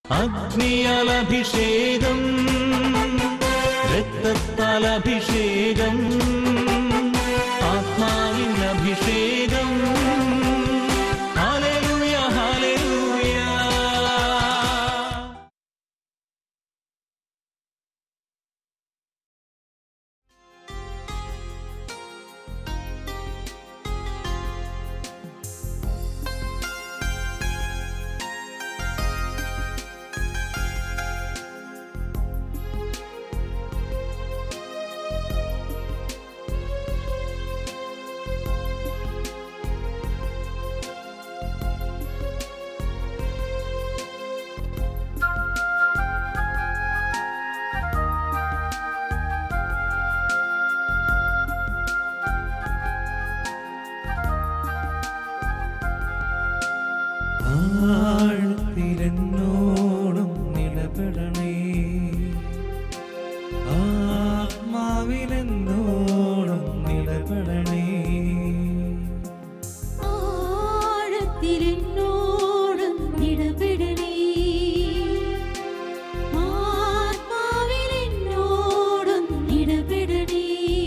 അഗ്നിയാൽ അഭിഷേകം രക്തത്താൽ അഭിഷേകം ആത്മാവിൻ അഭിഷേകം ഹല്ലേലൂയ ഹല്ലേലൂയ ആഴത്തിലെന്നോടും നിലപെടണേ ആത്മാവിലെന്നോടും നിലപെടണേ ആഴത്തിലെന്നോടും ഇടപെടണേ ആത്മാവിലെന്നോടും ഇടപെടണേ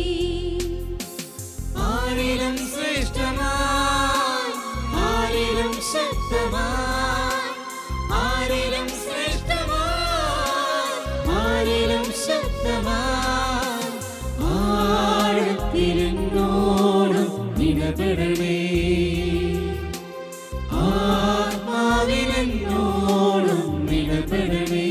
ആരിലും ശ്രേഷ്ഠമായി ആരിലും ശക്തമായി ആരിലും ശ്രേഷ്ഠമായി ആരിലും ശക്തമായി ആഴത്തിലെന്നോടും നിലപെടണേ ആത്മാവിലെന്നോടും നിലപെടണേ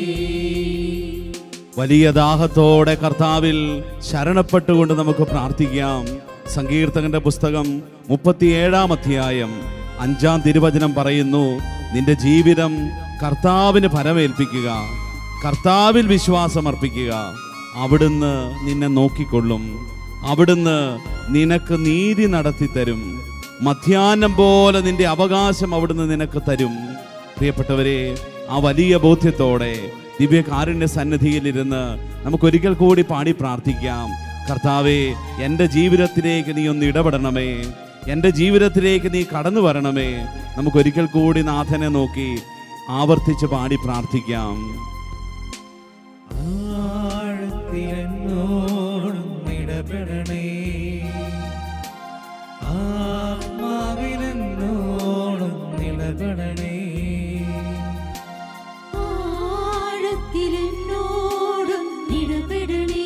വലിയ ദാഹത്തോടെ കർത്താവിൽ ശരണപ്പെട്ടുകൊണ്ട് നമുക്ക് പ്രാർത്ഥിക്കാം സങ്കീർത്തകന്റെ പുസ്തകം മുപ്പത്തിയേഴാം അധ്യായം അഞ്ചാം തിരുവചനം പറയുന്നു നിന്റെ ജീവിതം കർത്താവിന് ഫലമേൽപ്പിക്കുക കർത്താവിൽ വിശ്വാസം അർപ്പിക്കുക അവിടുന്ന് നിന്നെ നോക്കിക്കൊള്ളും അവിടുന്ന് നിനക്ക് നീതി നടത്തി തരും മധ്യാഹ്നം പോലെ നിന്റെ അവകാശം അവിടുന്ന് നിനക്ക് തരും പ്രിയപ്പെട്ടവരെ ആ വലിയ ബോധ്യത്തോടെ ദിവ്യകാരുണ്യ സന്നിധിയിലിരുന്ന് നമുക്കൊരിക്കൽ കൂടി പാടി പ്രാർത്ഥിക്കാം കർത്താവേ എൻ്റെ ജീവിതത്തിലേക്ക് നീ ഒന്ന് ഇടപെടണമേ എൻ്റെ ജീവിതത്തിലേക്ക് നീ കടന്നു വരണമേ നമുക്കൊരിക്കൽ കൂടി നാഥനെ നോക്കി ആവർത്തിച്ച് പാടി പ്രാർത്ഥിക്കാം ആഴത്തിലെന്നോടും ഇടപെടണേ ആത്മാവിലെന്നോടും നിലപെടണേ ആഴത്തിലെന്നോടും ഇടപെടണേ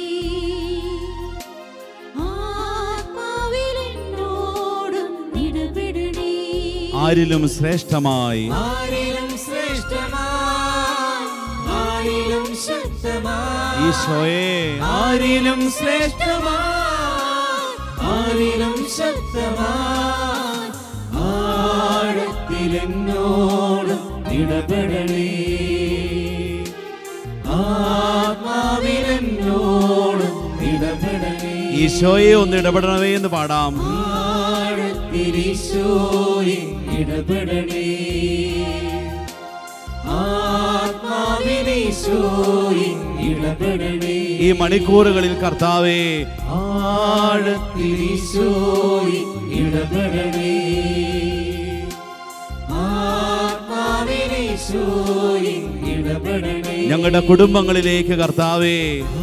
ആത്മാവിലെന്നോടും ഇടപെടണേ ആരിലും ശ്രേഷ്ഠമായി ആരിലും ശ്രേഷ്ഠമായി ആരിലും ശക്തമായി ഈശോയെ ആരിലും ശ്രേഷ്ഠമായി ആരിലും ശക്തമായി ആഴത്തിലെന്നോടും ഇടപെടണേ ആത്മാവിലെന്നോടും ഇടപെടണേ ഈശോയെ ഒന്ന് ഇടപെടണമേ എന്ന് പാടാം ആഴത്തിലീശോയെ ഇടപെടണേ ആത്മാവിലീശോയെ ഇടപെടണേ ഈ മണിക്കൂറുകളിൽ കർത്താവേ ആഴത്തിലീശോയെ ഇടപെടണേ ആത്മാവിലീശോയെ ഇടപെടണേ ഞങ്ങളുടെ കുടുംബങ്ങളിലേക്ക് കർത്താവേ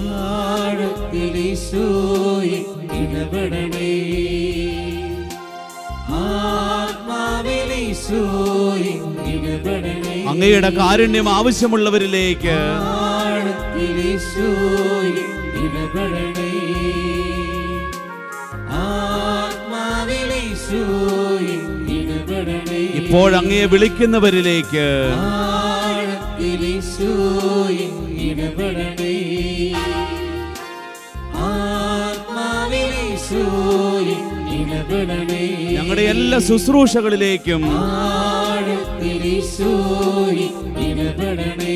ആഴത്തിലീശോയെ ഇടപെടണേ ആത്മാവിലീശോയെ ഇടപെടണേ അങ്ങയുടെ കാരുണ്യം ആവശ്യമുള്ളവരിലേക്ക് ആഴത്തിലീശോയെ ഇടപെടണേ ആത്മാവിലീശോയെ ഇടപെടണേ ഇപ്പോഴങ്ങയെ വിളിക്കുന്നവരിലേക്ക് ആഴത്തിലീശോയെ ഇടപെടണേ ആത്മാവിലീശോയെ ഇടപെടണേ ഞങ്ങളുടെ എല്ലാ ശുശ്രൂഷകളിലേക്കും ആഴത്തിലീശോയെ ഇടപെടണേ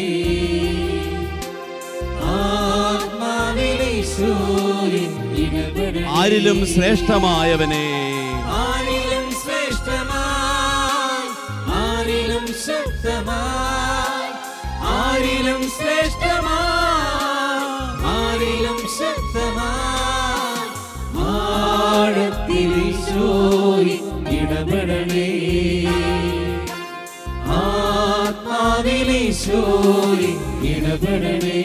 ആത്മാവിലീശോയെ ഇടപെടണേ ആരിലും ശ്രേഷ്ഠമായവനെ ആരിലും ശ്രേഷ്ഠമായി ആരിലും ശക്തമായി ആരിലും ശ്രേഷ്ഠമായി ആരിലും ശക്തമായി ആഴത്തിലീശോയെ ഇടപെടണേ ആത്മാവിലീശോയെ ഈശോയെ ഇടപെടണേ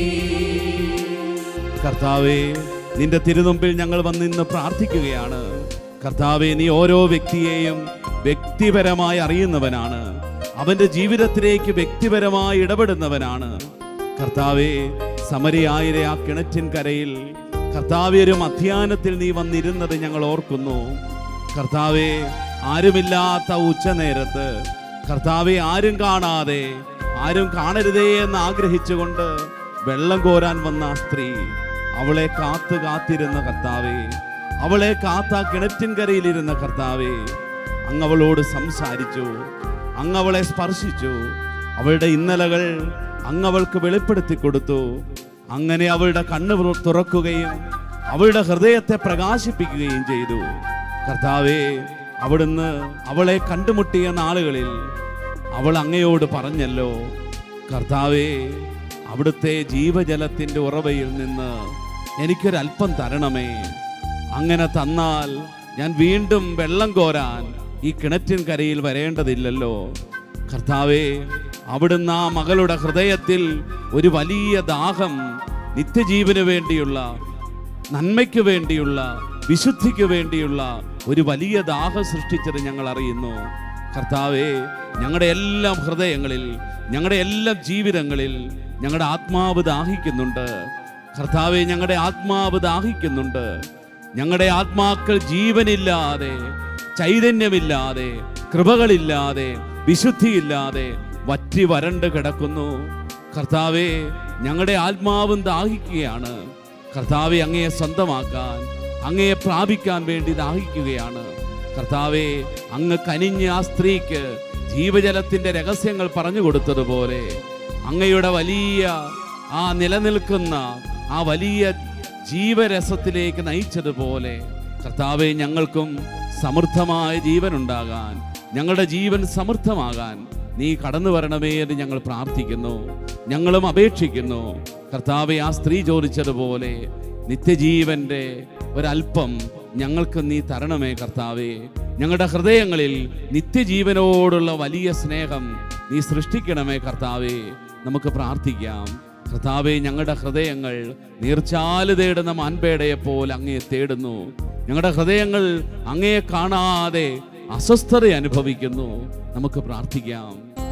കർത്താവേ നിന്റെ തിരുമുമ്പിൽ ഞങ്ങൾ വന്നിന്ന് പ്രാർത്ഥിക്കുകയാണ് കർത്താവെ നീ ഓരോ വ്യക്തിയെയും വ്യക്തിപരമായി അറിയുന്നവനാണ് അവന്റെ ജീവിതത്തിലേക്ക് വ്യക്തിപരമായി ഇടപെടുന്നവനാണ് കർത്താവെ സമരിയായിരെ ആ കിണറ്റിൻ കരയിൽ കർത്താവെ ഒരു മധ്യാനത്തിൽ നീ വന്നിരുന്നത് ഞങ്ങൾ ഓർക്കുന്നു കർത്താവെ ആരുമില്ലാത്ത ഉച്ചനേരത്ത് കർത്താവെ ആരും കാണാതെ ആരും കാണരുതേ എന്ന് ആഗ്രഹിച്ചുകൊണ്ട് വെള്ളം കോരാൻ വന്ന ആ സ്ത്രീ അവളെ കാത്തു കാത്തിരുന്ന കർത്താവേ അവളെ കാത്ത ആ കിണറ്റിൻകരയിലിരുന്ന കർത്താവേ അങ്ങ് അവളോട് സംസാരിച്ചു അങ്ങ് അവളെ സ്പർശിച്ചു അവളുടെ ഇന്നലകൾ അങ്ങ് അവൾക്ക് വെളിപ്പെടുത്തി കൊടുത്തു അങ്ങനെ അവളുടെ കണ്ണ് തുറ- തുറക്കുകയും അവളുടെ ഹൃദയത്തെ പ്രകാശിപ്പിക്കുകയും ചെയ്തു കർത്താവേ അവിടുന്ന് അവളെ കണ്ടുമുട്ടിയ നാളുകളിൽ അവൾ അങ്ങയോട് പറഞ്ഞല്ലോ കർത്താവേ അവിടുത്തെ ജീവജലത്തിന്റെ ഉറവയിൽ നിന്ന് എനിക്കൊരല്പം തരണമേ അങ്ങനെ തന്നാൽ ഞാൻ വീണ്ടും വെള്ളം കോരാൻ ഈ കിണറ്റിൻ കരയിൽ വരേണ്ടതില്ലല്ലോ കർത്താവേ അവിടുന്ന് ആ മകളുടെ ഹൃദയത്തിൽ ഒരു വലിയ ദാഹം നിത്യജീവന് വേണ്ടിയുള്ള നന്മയ്ക്ക് വേണ്ടിയുള്ള വിശുദ്ധിക്ക് വേണ്ടിയുള്ള ഒരു വലിയ ദാഹം സൃഷ്ടിച്ചത് ഞങ്ങൾ അറിയുന്നു കർത്താവേ ഞങ്ങളുടെ എല്ലാം ഹൃദയങ്ങളിൽ ഞങ്ങളുടെ എല്ലാം ജീവിതങ്ങളിൽ ഞങ്ങളുടെ ആത്മാവ് ദാഹിക്കുന്നുണ്ട് കർത്താവെ ഞങ്ങളുടെ ആത്മാവ് ദാഹിക്കുന്നുണ്ട് ഞങ്ങളുടെ ആത്മാക്കൾ ജീവനില്ലാതെ ചൈതന്യമില്ലാതെ കൃപകളില്ലാതെ വിശുദ്ധിയില്ലാതെ വറ്റി വരണ്ട് കിടക്കുന്നു കർത്താവെ ഞങ്ങളുടെ ആത്മാവും ദാഹിക്കുകയാണ് കർത്താവെ അങ്ങയെ സ്വന്തമാക്കാൻ അങ്ങയെ പ്രാപിക്കാൻ വേണ്ടി ദാഹിക്കുകയാണ് കർത്താവെ അങ്ങ് കനിഞ്ഞ ആ സ്ത്രീക്ക് ജീവജലത്തിന്റെ രഹസ്യങ്ങൾ പറഞ്ഞു കൊടുത്തതുപോലെ അങ്ങയുടെ വലിയ ആ നിലനിൽക്കുന്ന ആ വലിയ ജീവരസത്തിലേക്ക് നയിച്ചതുപോലെ കർത്താവെ ഞങ്ങൾക്കും സമൃദ്ധമായ ജീവൻ ഉണ്ടാകാൻ ഞങ്ങളുടെ ജീവൻ സമൃദ്ധമാകാൻ നീ കടന്നു വരണമേ എന്ന് ഞങ്ങൾ പ്രാർത്ഥിക്കുന്നു ഞങ്ങളും അപേക്ഷിക്കുന്നു കർത്താവെ ആ സ്ത്രീ ചോദിച്ചതുപോലെ നിത്യജീവന്റെ ഒരല്പം ഞങ്ങൾക്ക് നീ തരണമേ കർത്താവേ ഞങ്ങളുടെ ഹൃദയങ്ങളിൽ നിത്യജീവനോടുള്ള വലിയ സ്നേഹം നീ സൃഷ്ടിക്കണമേ കർത്താവേ നമുക്ക് പ്രാർത്ഥിക്കാം കർത്താവെ ഞങ്ങളുടെ ഹൃദയങ്ങൾ നീർച്ചാല് തേടുന്ന മാൻപേടയെ പോലെ അങ്ങയെ തേടുന്നു ഞങ്ങളുടെ ഹൃദയങ്ങൾ അങ്ങയെ കാണാതെ അസ്വസ്ഥത അനുഭവിക്കുന്നു നമുക്ക് പ്രാർത്ഥിക്കാം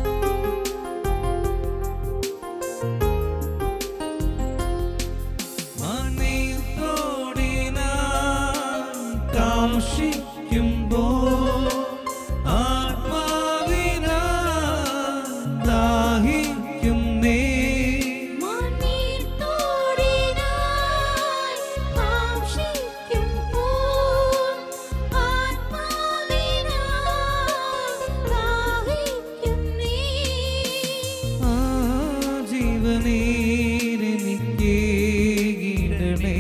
മനത്തോടിനാൻ കാംക്ഷിക്കുമ്പോൾ ആത്മാവിനാൻ ദാഹിക്കും നീ മണ്ണീർത്തോടിനായി കാംക്ഷിക്കുമ്പോൾ ആത്മാവിനായി ദാഹിക്കും നീ. ആ ജീവനീരെനിക്ക് ഗീടണേ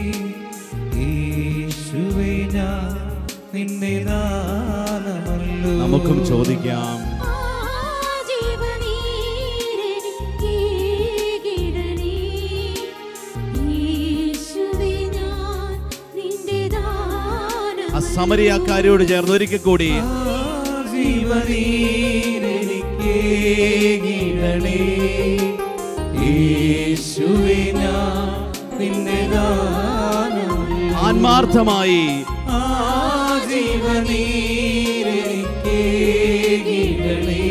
യേശുവേ ഞാൻ നിന്നെ ദാനമല്ലോ നമുക്കും ചോദിക്കാം ആ ജീവനീരെനിക്ക് കിടണേ. യേശുവേ ഞാൻ നിന്റെ ദാനം ആ സമരിയാക്കാരോട് ചേർന്ന് ഒരിക്കൽ കൂടി ആ ജീവനീരെനിക്ക് ഗീടണേ യേശുവേ ഞാൻ നിന്നെ ദാനമല്ലോ ആത്മാർത്ഥമായി ആ ജീവനീരെനിക്ക് ഗീടണേ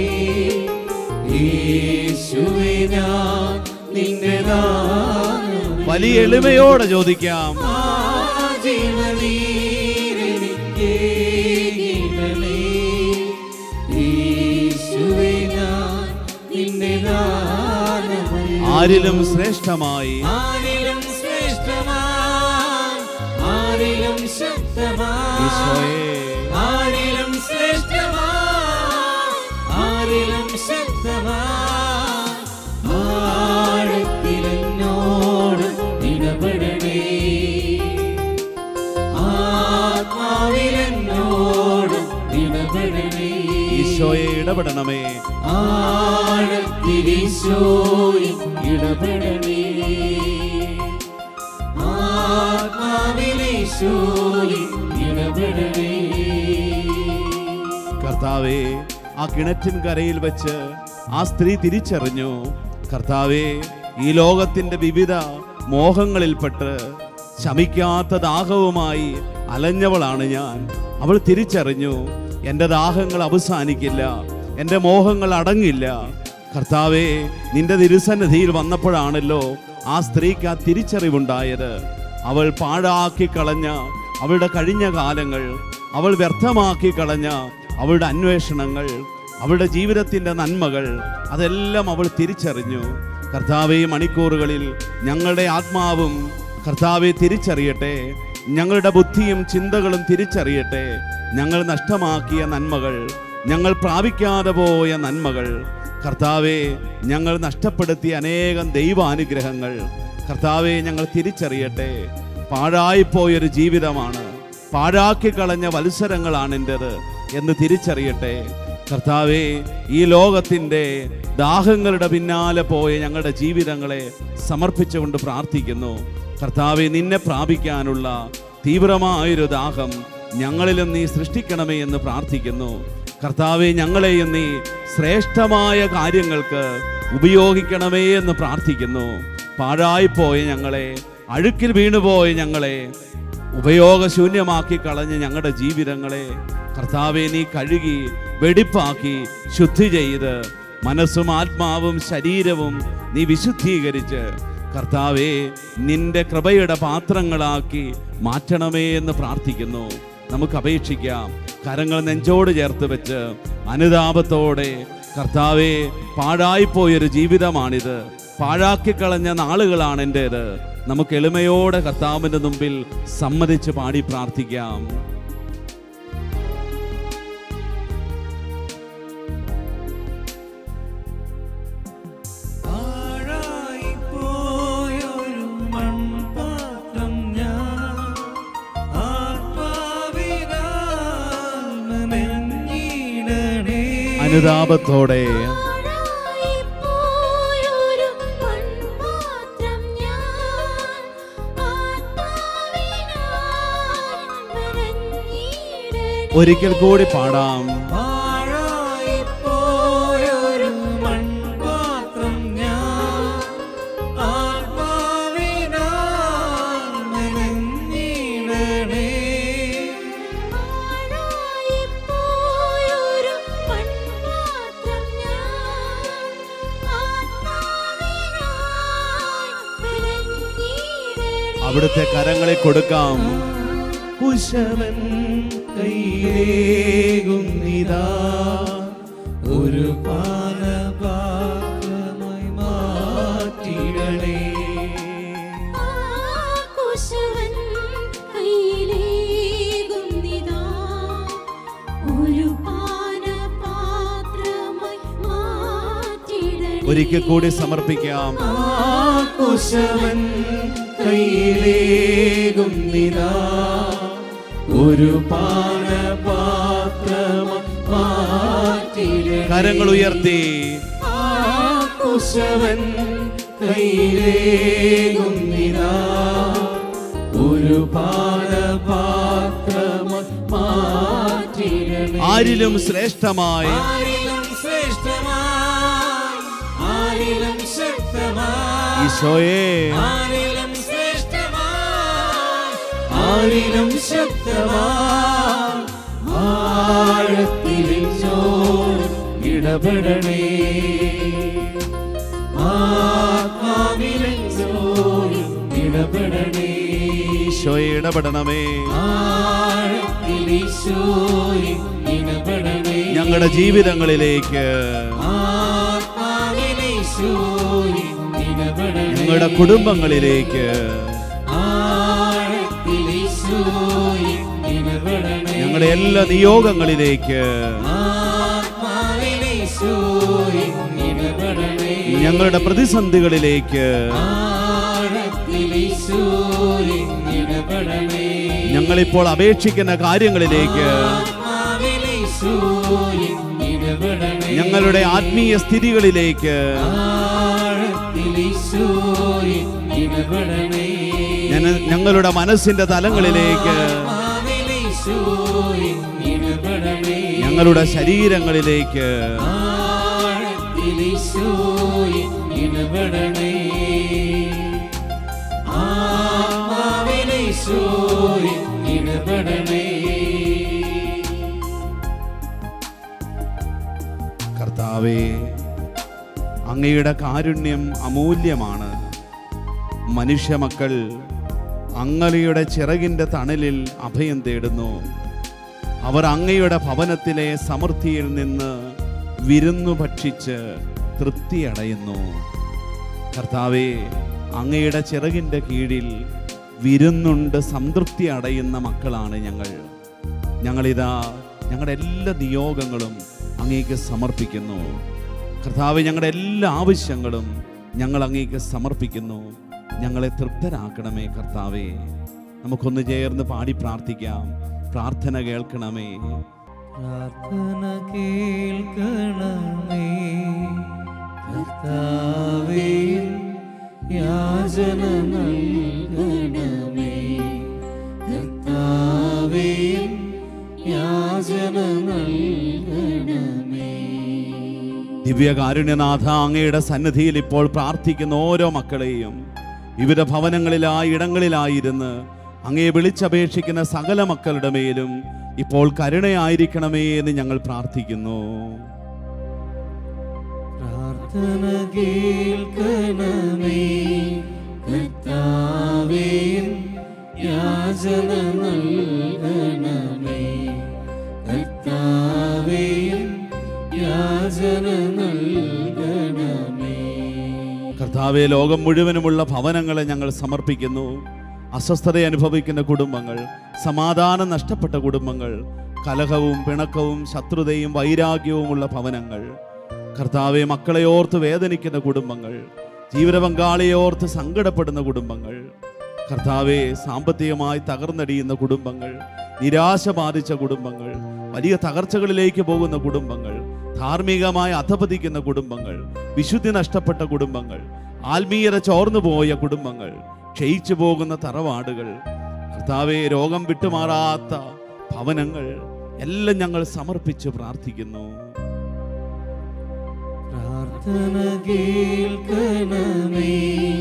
യേശുവേ ഞാൻ നിന്നെ ദാനമല്ലോ വലിയ എളിമയോടെ ചോദിക്കാം ആ ജീവനീരെനിക്ക് ഗീടണേ യേശുവേ ഞാൻ നിന്നെ ദാനമല്ലോ ആരിലും ശ്രേഷ്ഠമായി ആരിലും ശ്രേഷ്ഠമായി ആരിലും ശക്തമായി ഈശോയെ ആരിലും ശ്രേഷ്ഠമായി ആരിലും ശക്തമായി ആഴത്തിലെന്നോട് ഇടപെടണേ ആത്മാവിലെന്നോട് ഇടപെടണേ ഈശോയെ ഇടപെടണമേ ആഴത്തിലീശോയിൽ ഇടപെടണേ ആത്മാവിലീശോയിൽ ഇടപെടണേ കർത്താവേ ആ കിണറ്റിൻ കരയിൽ വെച്ച് ആ സ്ത്രീ തിരിച്ചറിഞ്ഞു കർത്താവേ ഈ ലോകത്തിന്റെ വിവിധ മോഹങ്ങളിൽപ്പെട്ട് ശമിക്കാത്ത ദാഹവുമായി അലഞ്ഞവളാണ് ഞാൻ അവൾ തിരിച്ചറിഞ്ഞു എൻ്റെ ദാഹങ്ങൾ അവസാനിക്കില്ല എൻ്റെ മോഹങ്ങൾ അടങ്ങില്ല കർത്താവേ നിന്റെ തിരുസന്നിധിയിൽ വന്നപ്പോഴാണല്ലോ ആ സ്ത്രീക്ക് ആ തിരിച്ചറിവുണ്ടായത് അവൾ പാഴാക്കി കളഞ്ഞ അവളുടെ കഴിഞ്ഞ കാലങ്ങൾ അവൾ വ്യർത്ഥമാക്കി കളഞ്ഞ അവളുടെ അന്വേഷണങ്ങൾ അവളുടെ ജീവിതത്തിൻ്റെ നന്മകൾ അതെല്ലാം അവൾ തിരിച്ചറിഞ്ഞു കർത്താവെ ഈ മണിക്കൂറുകളിൽ ഞങ്ങളുടെ ആത്മാവും കർത്താവെ തിരിച്ചറിയട്ടെ ഞങ്ങളുടെ ബുദ്ധിയും ചിന്തകളും തിരിച്ചറിയട്ടെ ഞങ്ങൾ നഷ്ടമാക്കിയ നന്മകൾ ഞങ്ങൾ പ്രാപിക്കാതെ പോയ നന്മകൾ കർത്താവെ ഞങ്ങൾ നഷ്ടപ്പെടുത്തിയ അനേകം ദൈവാനുഗ്രഹങ്ങൾ കർത്താവെ ഞങ്ങൾ തിരിച്ചറിയട്ടെ പാഴായിപ്പോയൊരു ജീവിതമാണ് പാഴാക്കി കളഞ്ഞ വത്സരങ്ങളാണ് എൻ്റെത് എന്ന് തിരിച്ചറിയട്ടെ കർത്താവെ ഈ ലോകത്തിൻ്റെ ദാഹങ്ങളുടെ പിന്നാലെ പോയ ഞങ്ങളുടെ ജീവിതങ്ങളെ സമർപ്പിച്ചുകൊണ്ട് പ്രാർത്ഥിക്കുന്നു കർത്താവെ നിന്നെ പ്രാപിക്കാനുള്ള തീവ്രമായൊരു ദാഹം ഞങ്ങളിലും നീ സൃഷ്ടിക്കണമേ എന്ന് പ്രാർത്ഥിക്കുന്നു കർത്താവെ ഞങ്ങളെയും നീ ശ്രേഷ്ഠമായ കാര്യങ്ങൾക്ക് ഉപയോഗിക്കണമേ എന്ന് പ്രാർത്ഥിക്കുന്നു പാഴായിപ്പോയ ഞങ്ങളെ അഴുക്കിൽ വീണുപോയ ഞങ്ങളെ ഉപയോഗശൂന്യമാക്കി കളഞ്ഞ് ഞങ്ങളുടെ ജീവിതങ്ങളെ കർത്താവെ നീ കഴുകി വെടിപ്പാക്കി ശുദ്ധി ചെയ്ത് മനസ്സും ആത്മാവും ശരീരവും നീ വിശുദ്ധീകരിച്ച് കർത്താവെ നിന്റെ കൃപയുടെ പാത്രങ്ങളാക്കി മാറ്റണമേ എന്ന് പ്രാർത്ഥിക്കുന്നു നമുക്ക് അപേക്ഷിക്കാം കരങ്ങൾ നെഞ്ചോട് ചേർത്ത് വെച്ച് അനുതാപത്തോടെ കർത്താവെ പാഴായിപ്പോയൊരു ജീവിതമാണിത് പാഴാക്കിക്കളഞ്ഞ നാളുകളാണ് എൻ്റേത് നമുക്ക് എളിമയോടെ കർത്താവിൻ്റെ മുമ്പിൽ സമ്മതിച്ച് പാടി പ്രാർത്ഥിക്കാം പാഴായിപ്പോയൊരു മൺപാത്രം ഞാൻ ആത്മാവിനാൽ മെനഞ്ഞിടണേ. അനുതാപത്തോടെ പാഴായിപ്പോയൊരു മൺപാത്രം ഞാൻ ആത്മാവിനാൽ മെനഞ്ഞിടണേ. ഒരിക്കൽ കൂടി പാടാം പാഴായിപ്പോയൊരു മൺപാത്രം ഞാൻ ആത്മാവിനാൽ മെനഞ്ഞിടണേ. പാഴായിപ്പോയൊരു മൺപാത്രം ഞാൻ ആത്മാവിനാൽ മെനഞ്ഞിടണേ. അവിടുത്തെ കരങ്ങളെ കൊടുക്കാം കുശവൻ കൈയേകുന്നിതാ ഒരു പാനപാത്രമായി മാറ്റിടണേ ആ കുശവൻ കയ്യിലേകുന്നിതാ ഒരു പാനപാത്രമായി മാറ്റിടണേ. ഒരിക്കൽ കൂടി സമർപ്പിക്കാം ആ കുശവൻ കൈയിലേകുന്നിതാ ഒരു പാനപാത്രമായി മാറ്റിടണേ കരങ്ങൾ ഉയർത്തി ആ കുശവൻ കൈയിലേകുന്നിതാ ഒരു പാനപാത്രമായി മാറ്റിടണേ ആരിലും ശ്രേഷ്ഠമായി ആരിലും ശ്രേഷ്ഠമായി ആരിലും ശക്തമായി ഈശോയെ ആരിലും ശ്രേഷ്ഠമായി ആരിലും ശക്തമായി ആഴത്തിലിച്ചോ ഇടപെടണേ ആത്മാവിലെച്ചോ ഇടപെടണേ ഈശോയെ ഇടപെടണമേ ആഴത്തിലിച്ചോ ഇടപെടണേ ഞങ്ങളുടെ ജീവിതങ്ങളിലേക്ക് ആത്മാവിലേശോ ഇടപെടണേ ഞങ്ങളുടെ കുടുംബങ്ങളിലേക്ക് ആഴത്തിലേശോ ഇടപെടണേ ഞങ്ങളുടെ എല്ലാ നിയോഗങ്ങളിലേക്ക് ആത്മാവിലേശോ ഇടപെടണേ ഞങ്ങളുടെ പ്രതിസന്ധികളിലേക്ക് ആഴത്തിലേശോ ഇടപെടണേ ഞങ്ങളിപ്പോൾ അപേക്ഷിക്കുന്ന കാര്യങ്ങളിലേക്ക് ആത്മാവിലേശോ ഇടപെടണേ ഞങ്ങളുടെ ആത്മീയ സ്ഥിതികളിലേക്ക് ആഴത്തിലേശോ ഇടപെടണേ ഞന- ഞങ്ങളുടെ മനസ്സിന്റെ തലങ്ങളിലേക്ക് ആത്മാവിലേശോ ഇടപെടണേ ഞങ്ങളുടെ ശരീരങ്ങളിലേക്ക് ആഴത്തിലേശോ ഈശോയെ ഇടപെടണേ ആത്മാവിൽ ഈശോയെ ഇടപെടണേ കർത്താവേ അങ്ങയുടെ കാരുണ്യം അമൂല്യമാണ് മനുഷ്യമക്കൾ അങ്ങയുടെ ചിറകിൻ്റെ തണലിൽ അഭയം തേടുന്നു അവർ അങ്ങയുടെ ഭവനത്തിലെ സമൃദ്ധിയിൽ നിന്ന് വിരുന്നു ഭക്ഷിച്ച് തൃപ്തിയടയുന്നു കർത്താവേ അങ്ങയുടെ ചിറകിൻ്റെ കീഴിൽ വിരുന്നുണ്ട് സംതൃപ്തി അടയുന്ന മക്കളാണ് ഞങ്ങൾ ഞങ്ങളിതാ ഞങ്ങളുടെ എല്ലാ നിയോഗങ്ങളും അങ്ങേക്ക് സമർപ്പിക്കുന്നു കർത്താവ് ഞങ്ങളുടെ എല്ലാ ആവശ്യങ്ങളും ഞങ്ങൾ അങ്ങേക്ക് സമർപ്പിക്കുന്നു ഞങ്ങളെ തൃപ്തരാക്കണമേ കർത്താവേ നമുക്കൊന്ന് ചേർന്ന് പാടി പ്രാർത്ഥിക്കാം പ്രാർത്ഥന കേൾക്കണമേ പ്രാർത്ഥന കേൾക്കണമേ കർത്താവേ യാചന നൽകണമേ കർത്താവേ യാചന നൽകണമേ ദിവ്യകാരുണ്യനാഥ അങ്ങയുടെ സന്നിധിയിൽ ഇപ്പോൾ പ്രാർത്ഥിക്കുന്ന ഓരോ മക്കളെയും വിവിധ ഭവനങ്ങളിലായി ഇടങ്ങളിലായിരുന്ന് അങ്ങയെ വിളിച്ചപേക്ഷിക്കുന്ന സകല മക്കളുടെ മേലും ഇപ്പോൾ കരുണയായിരിക്കണമേ എന്ന് ഞങ്ങൾ പ്രാർത്ഥിക്കുന്നു പ്രാർത്ഥന കേൾക്കണമേ കർത്താവേ യാചന നൽകണമേ കർത്താവേ യാചന നൽകണമേ കർത്താവെ ലോകം മുഴുവനുമുള്ള ഭവനങ്ങളെ ഞങ്ങൾ സമർപ്പിക്കുന്നു അസ്വസ്ഥത അനുഭവിക്കുന്ന കുടുംബങ്ങൾ സമാധാനം നഷ്ടപ്പെട്ട കുടുംബങ്ങൾ കലഹവും പിണക്കവും ശത്രുതയും വൈരാഗ്യവുമുള്ള ഭവനങ്ങൾ കർത്താവെ മക്കളെ ഓർത്ത് വേദനിക്കുന്ന കുടുംബങ്ങൾ ജീവിത പങ്കാളിയെ ഓർത്ത് സങ്കടപ്പെടുന്ന കുടുംബങ്ങൾ കർത്താവെ സാമ്പത്തികമായി തകർന്നടിയുന്ന കുടുംബങ്ങൾ നിരാശ ബാധിച്ച കുടുംബങ്ങൾ വലിയ തകർച്ചകളിലേക്ക് പോകുന്ന കുടുംബങ്ങൾ ധാർമ്മികമായി അധപതിക്കുന്ന കുടുംബങ്ങൾ വിശുദ്ധി നഷ്ടപ്പെട്ട കുടുംബങ്ങൾ ആത്മീയത ചോർന്നു പോയ കുടുംബങ്ങൾ ക്ഷയിച്ചു പോകുന്ന തറവാടുകൾ കർത്താവെ രോഗം വിട്ടുമാറാത്ത ഭവനങ്ങൾ എല്ലാം ഞങ്ങൾ സമർപ്പിച്ച് പ്രാർത്ഥിക്കുന്നു പ്രാർത്ഥന കേൾക്കണമേ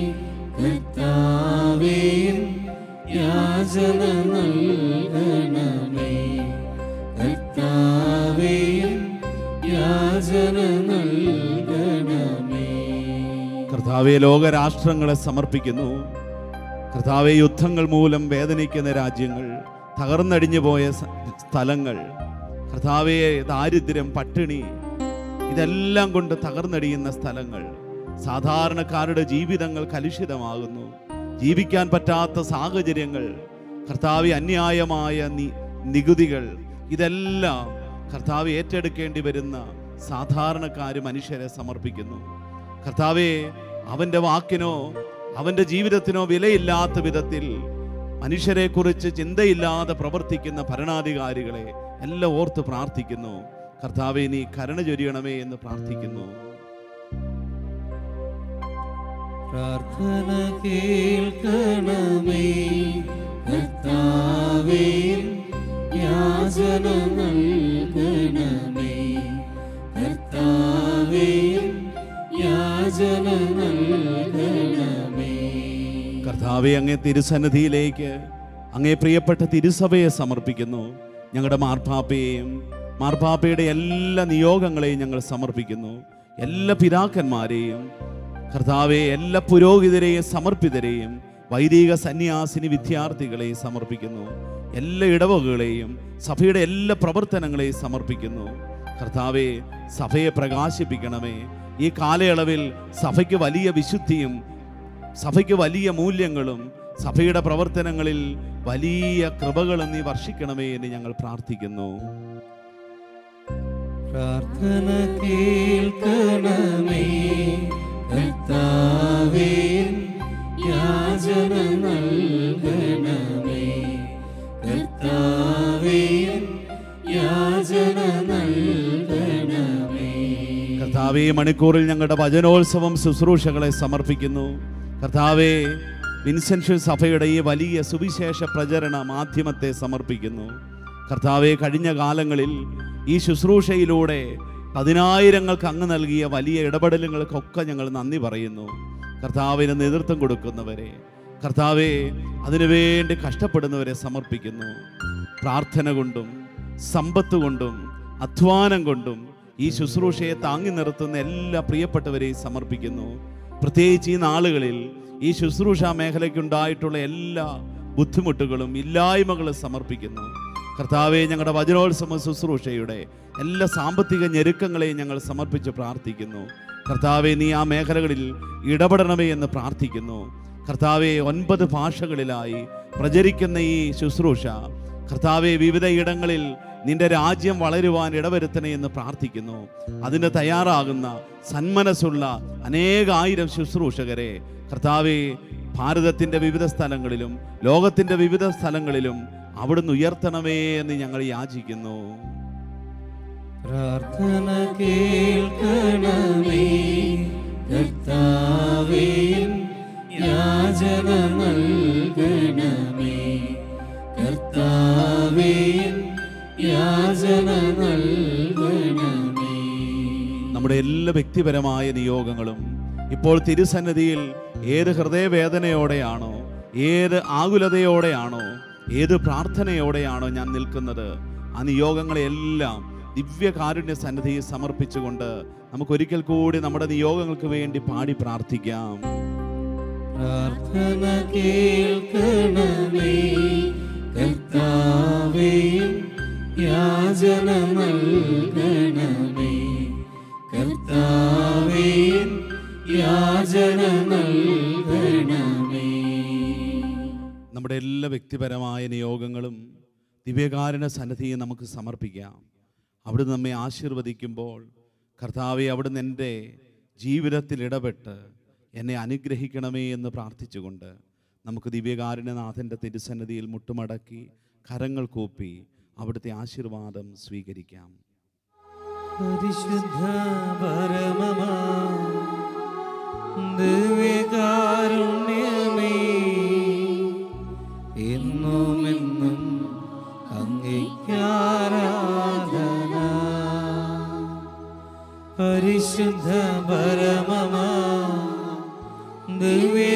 കർത്താവേ യാചന നൽകണമേ കർത്താവേ യാചന നൽകണമേ കർത്താവെ ലോകരാഷ്ട്രങ്ങളെ സമർപ്പിക്കുന്നു കർത്താവെ യുദ്ധങ്ങൾ മൂലം വേദനിക്കുന്ന രാജ്യങ്ങൾ തകർന്നടിഞ്ഞു പോയ സ- സ്ഥലങ്ങൾ കർത്താവെ ദാരിദ്ര്യം പട്ടിണി ഇതെല്ലാം കൊണ്ട് തകർന്നടിയുന്ന സ്ഥലങ്ങൾ സാധാരണക്കാരുടെ ജീവിതങ്ങൾ കലുഷിതമാകുന്നു ജീവിക്കാൻ പറ്റാത്ത സാഹചര്യങ്ങൾ കർത്താവ് അന്യായമായ നി- നികുതികൾ ഇതെല്ലാം കർത്താവ് ഏറ്റെടുക്കേണ്ടി വരുന്ന സാധാരണക്കാര് മനുഷ്യരെ സമർപ്പിക്കുന്നു കർത്താവെ അവൻ്റെ വാക്കിനോ അവൻ്റെ ജീവിതത്തിനോ വിലയില്ലാത്ത വിധത്തിൽ മനുഷ്യരെ കുറിച്ച് ചിന്തയില്ലാതെ പ്രവർത്തിക്കുന്ന ഭരണാധികാരികളെ എല്ലാം ഓർത്ത് പ്രാർത്ഥിക്കുന്നു കർത്താവെ നീ കരുണ ചൊരിയണമേ എന്ന് പ്രാർത്ഥിക്കുന്നു പ്രാർത്ഥന കേൾക്കണമേ കർത്താവേ യാചന നൽകണമേ കർത്താവേ യാചന നൽകണമേ കർത്താവെ അങ്ങേ തിരുസന്നിധിയിലേക്ക് അങ്ങേ പ്രിയപ്പെട്ട തിരുസഭയെ സമർപ്പിക്കുന്നു ഞങ്ങളുടെ മാർപ്പാപ്പയെയും മാർപ്പാപ്പയുടെ എല്ലാ നിയോഗങ്ങളെയും ഞങ്ങൾ സമർപ്പിക്കുന്നു എല്ലാ പിതാക്കന്മാരെയും കർത്താവെ എല്ലാ പുരോഹിതരെയും സമർപ്പിതരെയും വൈദിക സന്യാസിനി വിദ്യാർത്ഥികളെയും സമർപ്പിക്കുന്നു എല്ലാ ഇടവകളെയും സഭയുടെ എല്ലാ പ്രവർത്തനങ്ങളെയും സമർപ്പിക്കുന്നു കർത്താവെ സഭയെ പ്രകാശിപ്പിക്കണമേ ഈ കാലയളവിൽ സഭയ്ക്ക് വലിയ വിശുദ്ധിയും സഭയ്ക്ക് വലിയ മൂല്യങ്ങളും സഭയുടെ പ്രവർത്തനങ്ങളിൽ വലിയ കൃപകളും നീ വർഷിക്കണമേ എന്ന് ഞങ്ങൾ പ്രാർത്ഥിക്കുന്നു പ്രാർത്ഥന കേൾക്കണമേ കർത്താവേ യാചന നൽകണമേ കർത്താവേ യാചന നൽകണമേ കർത്താവെ ഈ മണിക്കൂറിൽ ഞങ്ങളുടെ വചനോത്സവം ശുശ്രൂഷകളെ സമർപ്പിക്കുന്നു കർത്താവെ വിൻസെൻഷ്യൽ സഭയുടെ ഈ വലിയ സുവിശേഷ പ്രചരണ മാധ്യമത്തെ സമർപ്പിക്കുന്നു കർത്താവെ കഴിഞ്ഞ കാലങ്ങളിൽ ഈ ശുശ്രൂഷയിലൂടെ പതിനായിരങ്ങൾക്ക് അങ്ങ് നൽകിയ വലിയ ഇടപെടലുകൾക്കൊക്കെ ഞങ്ങൾ നന്ദി പറയുന്നു കർത്താവിന് നേതൃത്വം കൊടുക്കുന്നവരെ കർത്താവെ അതിനുവേണ്ടി കഷ്ടപ്പെടുന്നവരെ സമർപ്പിക്കുന്നു പ്രാർത്ഥന കൊണ്ടും സമ്പത്ത് കൊണ്ടും അധ്വാനം കൊണ്ടും ഈ ശുശ്രൂഷയെ താങ്ങി നിർത്തുന്ന എല്ലാ പ്രിയപ്പെട്ടവരെയും സമർപ്പിക്കുന്നു പ്രത്യേകിച്ച് ഈ നാളുകളിൽ ഈ ശുശ്രൂഷ മേഖലയ്ക്കുണ്ടായിട്ടുള്ള എല്ലാ ബുദ്ധിമുട്ടുകളും ഇല്ലായ്മകളും സമർപ്പിക്കുന്നു കർത്താവെ ഞങ്ങളുടെ വചനോത്സവ ശുശ്രൂഷയുടെ എല്ലാ സാമ്പത്തിക ഞെരുക്കങ്ങളെയും ഞങ്ങൾ സമർപ്പിച്ച് പ്രാർത്ഥിക്കുന്നു കർത്താവെ നീ ആ മേഖലകളിൽ ഇടപെടണമേ എന്ന് പ്രാർത്ഥിക്കുന്നു കർത്താവെ ഒൻപത് ഭാഷകളിലായി പ്രചരിക്കുന്ന ഈ ശുശ്രൂഷ കർത്താവെ വിവിധ ഇടങ്ങളിൽ നിന്റെ രാജ്യം വളരുവാൻ ഇടവരുത്തണേ എന്ന് പ്രാർത്ഥിക്കുന്നു അതിന് തയ്യാറാകുന്ന സന്മനസ്സുള്ള അനേകായിരം ശുശ്രൂഷകരെ കർത്താവെ ഭാരതത്തിൻ്റെ വിവിധ സ്ഥലങ്ങളിലും ലോകത്തിൻ്റെ വിവിധ സ്ഥലങ്ങളിലും അവിടുന്ന് ഉയർത്തണമേ എന്ന് ഞങ്ങൾ യാചിക്കുന്നു പ്രാർത്ഥന കേൾക്കണമേ കർത്താവേ യാചന നൽകണമേ കർത്താവേ യാചന നൽകണമേ നമ്മുടെ എല്ലാ വ്യക്തിപരമായ നിയോഗങ്ങളും ഇപ്പോൾ തിരുസന്നിധിയിൽ ഏത് ഹൃദയവേദനയോടെയാണോ ഏത് ആകുലതയോടെയാണോ ഏത് പ്രാർത്ഥനയോടെയാണോ ഞാൻ നിൽക്കുന്നത് ആ നിയോഗങ്ങളെല്ലാം ദിവ്യകാരുണ്യ സന്നിധിയിൽ സമർപ്പിച്ചുകൊണ്ട് നമുക്ക് ഒരിക്കൽ കൂടി നമ്മുടെ നിയോഗങ്ങൾക്ക് വേണ്ടി പാടി പ്രാർത്ഥിക്കാം പ്രാർത്ഥന കേൾക്കണമേ കർത്താവേ യാചന നൽകണമേ കർത്താവേ യാചന നൽകണമേ നമ്മുടെ എല്ലാ വ്യക്തിപരമായ നിയോഗങ്ങളും ദിവ്യകാരുണ്യ സന്നിധിയെ നമുക്ക് സമർപ്പിക്കാം അവിടുന്ന് നമ്മെ ആശീർവദിക്കുമ്പോൾ കർത്താവെ അവിടുന്ന് എൻ്റെ ജീവിതത്തിൽ ഇടപെട്ട് എന്നെ അനുഗ്രഹിക്കണമേ എന്ന് പ്രാർത്ഥിച്ചുകൊണ്ട് നമുക്ക് ദിവ്യകാരുണ്യനാഥൻ്റെ തിരുസന്നിധിയിൽ മുട്ടുമടക്കി കരങ്ങൾ കൂപ്പി അവിടുത്തെ ആശീർവാദം സ്വീകരിക്കാം പരിശുദ്ധ പരമമാ ദിവ്യകാരുണ്യമേ എന്നും എന്നും അങ്ങേക്കാരാധന പരിശുദ്ധ പരമമാ ദിവ്യ